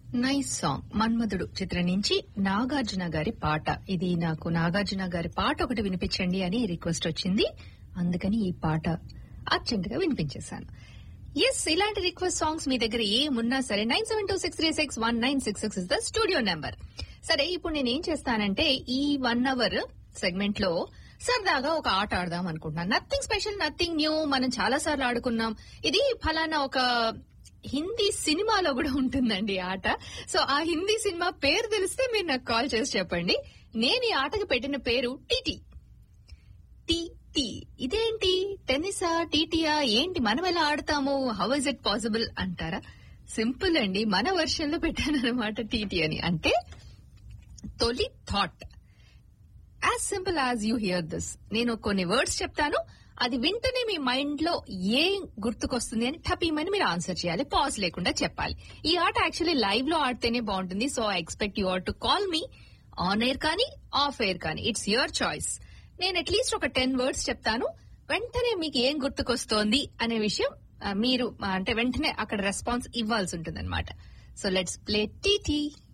nice song మన్మధుడు చిత్రం నుంచి నాగార్జున గారి పాట ఇది నాకు నాగార్జున గారి పాట ఒకటి వినిపించండి అని రిక్వెస్ట్ వచ్చింది అందుకని ఈ పాట అర్జెంట్ గా వినిపించేశాను ఎస్ ఇలాంటి రిక్వెస్ట్ సాంగ్స్ మీ దగ్గర ఏమున్నా సరే nine seven two six three six one nine six six is the studio number సరే ఇప్పుడు నేను ఏం చేస్తానంటే ఈ వన్ అవర్ సెగ్మెంట్ లో సరదాగా ఒక ఆట ఆడదాం అనుకుంటున్నాను నథింగ్ స్పెషల్ నథింగ్ న్యూ మనం చాలా సార్లు ఆడుకున్నాం ఇది ఫలానా ఒక హిందీ సినిమాలో కూడా ఉంటుందండి ఈ ఆట సో ఆ హిందీ సినిమా పేరు తెలిస్తే మీరు నాకు కాల్ చేసి చెప్పండి నేను ఈ ఆటకు పెట్టిన పేరు టీటీ టీ ఇదేంటి టెన్నిసా టీటీయా ఏంటి మనం ఎలా ఆడతాము హౌ ఇస్ ఇట్ పాసిబుల్ అంటారా సింపుల్ అండి మన వర్షన్ లో పెట్టాను అనమాట టీటీ అని అంటే తొలి thought as simple as you hear this నేను కొన్ని వర్డ్స్ చెప్తాను అది వింటనే మీ మైండ్ లో ఏం గుర్తుకొస్తుంది అని టపీమని మీరు ఆన్సర్ చేయాలి పాజ్ లేకుండా చెప్పాలి ఈ ఆట యాక్చువల్లీ లైవ్ లో ఆడితేనే బాగుంటుంది so I expect you are to call me on air కానీ ఆఫ్ ఎయిర్ కానీ ఇట్స్ యువర్ చాయిస్ నేను అట్లీస్ట్ ఒక టెన్ వర్డ్స్ చెప్తాను వెంటనే మీకు ఏం గుర్తుకొస్తోంది అనే విషయం ఆ, మీరు ఆ, అంటే వెంటనే అక్కడ రెస్పాన్స్ ఇవ్వాల్సి ఉంటుంది అనమాట సో లెట్స్ ప్లే టీటీ